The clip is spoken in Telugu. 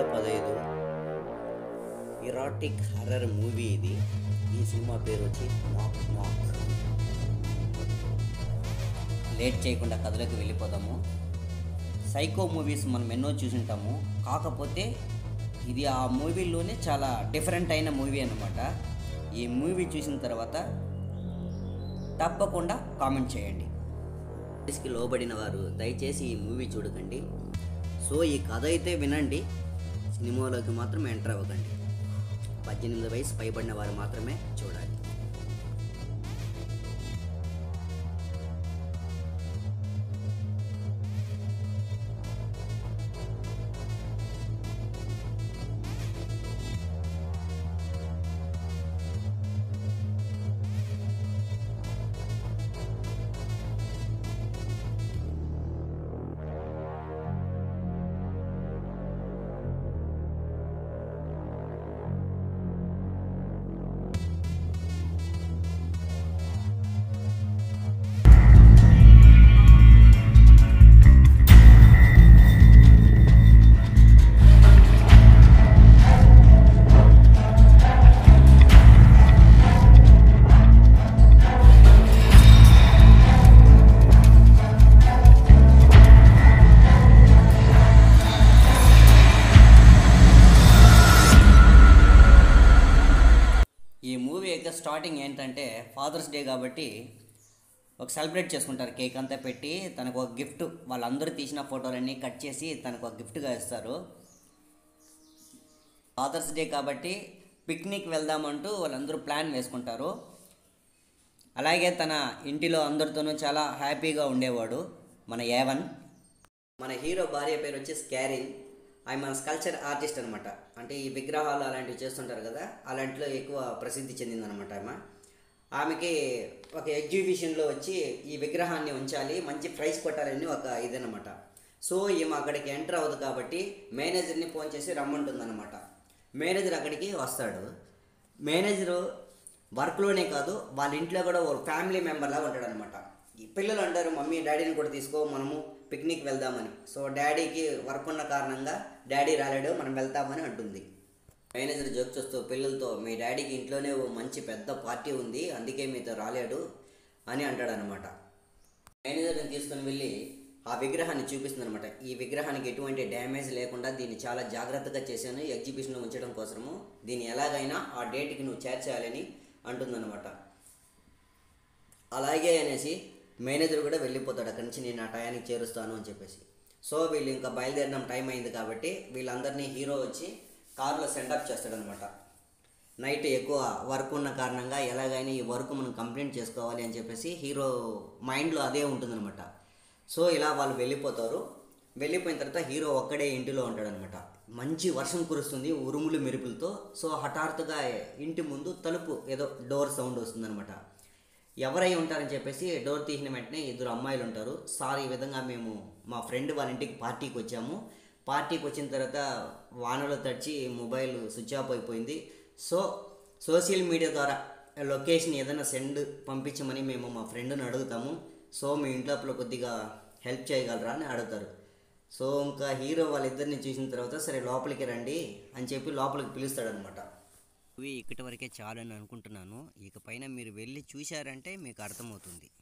పదహైదు ఇరాటిక్ హర్రర్ మూవీ ఇది ఈ సినిమా పేరు వచ్చి నాక్ నాక్ లేట్ చేయకుండా కథలోకి వెళ్ళిపోదాము సైకో మూవీస్ మనం ఎన్నో చూసుంటాము కాకపోతే ఇది ఆ మూవీలోనే చాలా డిఫరెంట్ అయిన మూవీ అన్నమాట ఈ మూవీ చూసిన తర్వాత తప్పకుండా కామెంట్ చేయండి కి లోబడిన వారు దయచేసి ఈ మూవీ చూడకండి సో ఈ కథ అయితే వినండి సినిమాలోకి మాత్రం ఎంటర్ అవ్వకండి పద్దెనిమిది వయసు పైబడిన వారు మాత్రమే చూడాలి ఈ మూవీ యొక్క స్టార్టింగ్ ఏంటంటే ఫాదర్స్ డే కాబట్టి ఒక సెలబ్రేట్ చేసుకుంటారు కేక్ అంతా పెట్టి తనకు ఒక గిఫ్ట్ వాళ్ళందరూ తీసిన ఫోటోలన్నీ కట్ చేసి తనకు ఒక గిఫ్ట్గా ఇస్తారు ఫాదర్స్ డే కాబట్టి పిక్నిక్ వెళ్దామంటూ వాళ్ళందరూ ప్లాన్ వేసుకుంటారు అలాగే తన ఇంటిలో అందరితోనూ చాలా హ్యాపీగా ఉండేవాడు మన ఏవన్ మన హీరో భార్య పేరు వచ్చి స్కారిన్ ఆమె మన స్కల్చర్ ఆర్టిస్ట్ అనమాట అంటే ఈ విగ్రహాలు అలాంటివి చేస్తుంటారు కదా అలాంటిలో ఎక్కువ ప్రసిద్ధి చెందిందనమాట ఆమె ఆమెకి ఒక ఎగ్జిబిషన్లో వచ్చి ఈ విగ్రహాన్ని ఉంచాలి మంచి ప్రైజ్ కొట్టాలని ఒక ఇదనమాట సో ఈమె అక్కడికి ఎంటర్ అవ్వదు కాబట్టి మేనేజర్ని ఫోన్ చేసి రమ్మంటుందన్నమాట మేనేజర్ అక్కడికి వస్తాడు మేనేజరు వర్క్లోనే కాదు వాళ్ళ ఇంట్లో కూడా ఒక ఫ్యామిలీ మెంబర్ లాగా ఉంటాడు అనమాట పిల్లలు అంటారు మమ్మీ డాడీని కూడా తీసుకో మనము పిక్నిక్ వెళ్దామని సో డాడీకి వర్క్ ఉన్న కారణంగా డాడీ రాలేడు మనం వెళ్తామని అంటుంది మేనేజర్ జోక్ చేస్తూ పిల్లలతో మీ డాడీకి ఇంట్లోనే ఓ మంచి పెద్ద పార్టీ ఉంది అందుకే మీతో రాలేడు అని అంటాడనమాట మేనేజర్ని తీసుకుని వెళ్ళి ఆ విగ్రహాన్ని చూపిస్తుంది అనమాట ఈ విగ్రహానికి ఎటువంటి డ్యామేజ్ లేకుండా దీన్ని చాలా జాగ్రత్తగా చేశాను ఎగ్జిబిషన్లో ఉంచడం కోసము దీన్ని ఎలాగైనా ఆ డేట్కి నువ్వు చేర్చేయాలని అంటుందన్నమాట అలాగే అనేసి మేనేజర్ కూడా వెళ్ళిపోతాడు అక్కడి నుంచి నేను ఆ టయానికి చేరుస్తాను అని చెప్పేసి సో వీళ్ళు ఇంకా బయలుదేరడం టైం అయింది కాబట్టి వీళ్ళందరినీ హీరో వచ్చి కారులో సెండప్ చేస్తాడనమాట నైట్ ఎక్కువ వర్క్ ఉన్న కారణంగా ఎలాగైనా ఈ వర్క్ మనం కంప్లీట్ చేసుకోవాలి అని చెప్పేసి హీరో మైండ్లో అదే ఉంటుందన్నమాట సో ఇలా వాళ్ళు వెళ్ళిపోతారు వెళ్ళిపోయిన తర్వాత హీరో ఒక్కడే ఇంటిలో ఉంటాడనమాట మంచి వర్షం కురుస్తుంది ఉరుములు మెరుపులతో సో హఠాత్తుగా ఇంటి ముందు తలుపు ఏదో డోర్ సౌండ్ వస్తుందన్నమాట ఎవరై ఉంటారని చెప్పేసి డోర్ తీసిన వెంటనే ఇద్దరు అమ్మాయిలు ఉంటారు సార్ ఈ విధంగా మేము మా ఫ్రెండ్ వాళ్ళ ఇంటికి పార్టీకి వచ్చాము పార్టీకి వచ్చిన తర్వాత వానలో తడిచి మొబైల్ స్విచ్ ఆఫ్ అయిపోయింది సో సోషల్ మీడియా ద్వారా లొకేషన్ ఏదైనా సెండ్ పంపించమని మేము మా ఫ్రెండ్ని అడుగుతాము సో మీ ఇంట్లో కొద్దిగా హెల్ప్ చేయగలరా అని అడుగుతారు సో ఇంకా హీరో వాళ్ళిద్దరిని చూసిన తర్వాత సరే లోపలికి రండి అని చెప్పి లోపలికి పిలుస్తాడనమాట ఇవి ఇక్కడి వరకే చాలు అని అనుకుంటున్నాను ఇక పైన మీరు వెళ్ళి చూశారంటే మీకు అర్థమవుతుంది